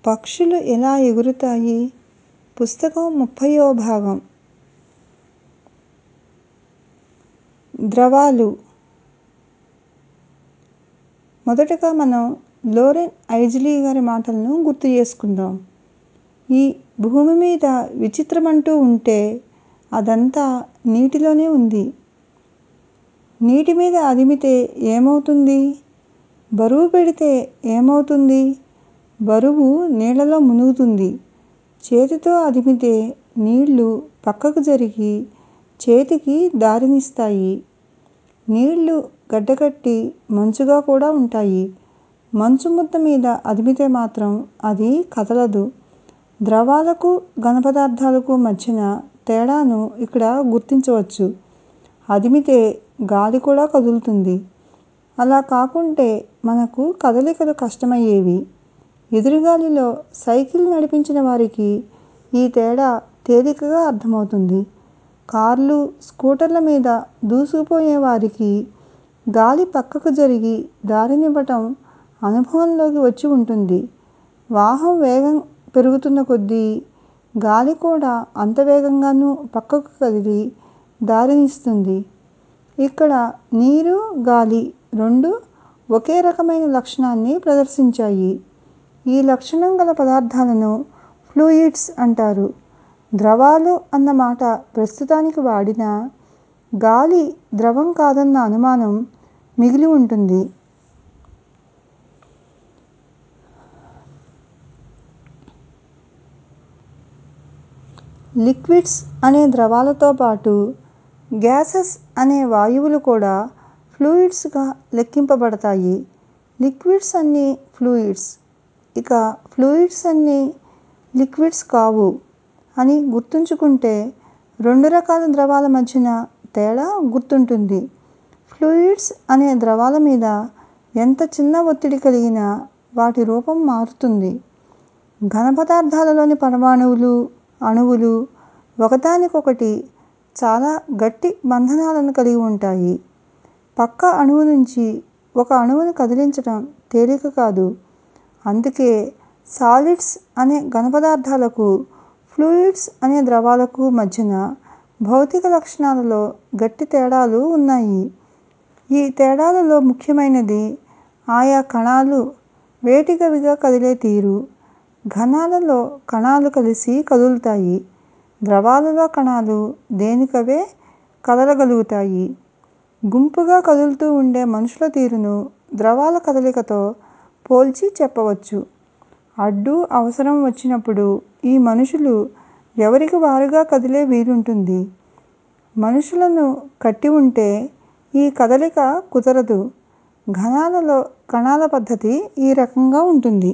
పక్షులు ఎలా ఎగురుతాయి పుస్తకం ముప్పైవ భాగం ద్రవాలు మొదటగా మనం లోరెన్ ఐజ్లీ గారి మాటలను గుర్తు చేసుకుందాం ఈ భూమి మీద విచిత్రమంటూ ఉంటే అదంతా నీటిలోనే ఉంది నీటి మీద అదిమితే ఏమవుతుంది బరువు పెడితే ఏమవుతుంది బరువు నీళ్ళలో మునుగుతుంది చేతితో అదిమితే నీళ్ళు పక్కకు జరిగి చేతికి దారినిస్తాయి నీళ్ళు గడ్డకట్టి మంచుగా కూడా ఉంటాయి మంచు ముద్ద మీద అదిమితే మాత్రం అది కదలదు ద్రవాలకు ఘనపదార్థాలకు మధ్యన తేడాను ఇక్కడ గుర్తించవచ్చు అదిమితే గాలి కూడా కదులుతుంది అలా కాకుంటే మనకు కదలికలు కష్టమయ్యేవి ఎదురుగాలిలో సైకిల్ నడిపించిన వారికి ఈ తేడా తేలికగా అర్థమవుతుంది కార్లు స్కూటర్ల మీద దూసుకుపోయే వారికి గాలి పక్కకు జరిగి దారినివ్వటం అనుభవంలోకి వచ్చి ఉంటుంది వాహనం వేగం పెరుగుతున్న కొద్దీ గాలి కూడా అంత వేగంగానూ పక్కకు కదిలి దారినిస్తుంది ఇక్కడ నీరు గాలి రెండూ ఒకే రకమైన లక్షణాన్ని ప్రదర్శించాయి ఈ లక్షణం గల పదార్థాలను ఫ్లూయిడ్స్ అంటారు ద్రవాలు అన్న మాట ప్రస్తుతానికి వాడినా గాలి ద్రవం కాదన్న అనుమానం మిగిలి ఉంటుంది లిక్విడ్స్ అనే ద్రవాలతో పాటు గ్యాసెస్ అనే వాయువులు కూడా ఫ్లూయిడ్స్గా లెక్కింపబడతాయి లిక్విడ్స్ అన్నీ ఫ్లూయిడ్స్ ఇక ఫ్లూయిడ్స్ అన్నీ లిక్విడ్స్ కావు అని గుర్తుంచుకుంటే రెండు రకాల ద్రవాల మధ్యన తేడా గుర్తుంటుంది ఫ్లూయిడ్స్ అనే ద్రవాల మీద ఎంత చిన్న ఒత్తిడి కలిగినా వాటి రూపం మారుతుంది ఘనపదార్థాలలోని పరమాణువులు అణువులు ఒకదానికొకటి చాలా గట్టి బంధనాలను కలిగి ఉంటాయి పక్క అణువు నుంచి ఒక అణువును కదిలించటం తేలిక కాదు అందుకే సాలిడ్స్ అనే ఘనపదార్థాలకు ఫ్లూయిడ్స్ అనే ద్రవాలకు మధ్యన భౌతిక లక్షణాలలో గట్టి తేడాలు ఉన్నాయి ఈ తేడాలలో ముఖ్యమైనది ఆయా కణాలు వేటికవిగా కదిలే తీరు ఘనాలలో కణాలు కలిసి కదులుతాయి ద్రవాలలో కణాలు దేనికవే కదలగలుగుతాయి గుంపుగా కదులుతూ ఉండే మనుషుల తీరును ద్రవాల కదలికతో పోల్చి చెప్పవచ్చు అడ్డు అవసరం వచ్చినప్పుడు ఈ మనుషులు ఎవరికి వారుగా కదిలే వీలుంటుంది మనుషులను కట్టి ఉంటే ఈ కదలిక కుదరదు ఘనాలలో కణాల పద్ధతి ఈ రకంగా ఉంటుంది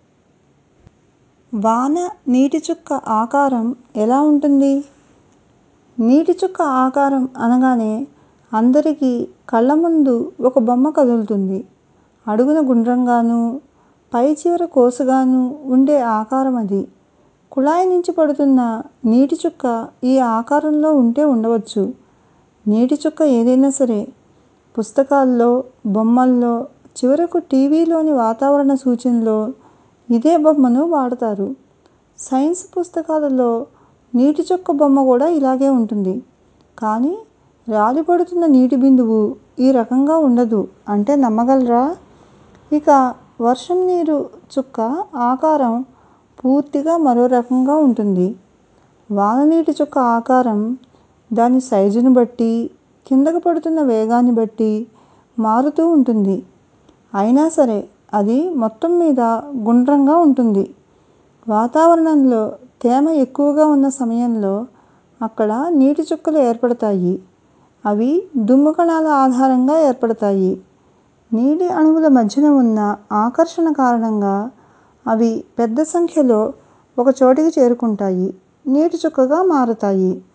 వాన నీటి చుక్క ఆకారం ఎలా ఉంటుంది నీటి చుక్క ఆకారం అనగానే అందరికీ కళ్ళ ముందు ఒక బొమ్మ కదులుతుంది అడుగున గుండ్రంగానూ పై చివర కోసుగానూ ఉండే ఆకారం అది కుళాయి నుంచి పడుతున్న నీటి చుక్క ఈ ఆకారంలో ఉంటే ఉండవచ్చు నీటి చుక్క ఏదైనా సరే పుస్తకాల్లో బొమ్మల్లో చివరకు టీవీలోని వాతావరణ సూచనలో ఇదే బొమ్మను వాడతారు సైన్స్ పుస్తకాలలో నీటి చుక్క బొమ్మ కూడా ఇలాగే ఉంటుంది కానీ రాలిపడుతున్న నీటి బిందువు ఈ రకంగా ఉండదు అంటే నమ్మగలరా ఇక వర్షం నీరు చుక్క ఆకారం పూర్తిగా మరో రకంగా ఉంటుంది వాన నీటి చుక్క ఆకారం దాని సైజును బట్టి కిందకు పడుతున్న వేగాన్ని బట్టి మారుతూ ఉంటుంది అయినా సరే అది మొత్తం మీద గుండ్రంగా ఉంటుంది వాతావరణంలో తేమ ఎక్కువగా ఉన్న సమయంలో అక్కడ నీటి చుక్కలు ఏర్పడతాయి అవి దుమ్ము కణాల ఆధారంగా ఏర్పడతాయి నీటి అణువుల మధ్యన ఉన్న ఆకర్షణ కారణంగా అవి పెద్ద సంఖ్యలో ఒక చోటికి చేరుకుంటాయి నీటి చుక్కగా మారతాయి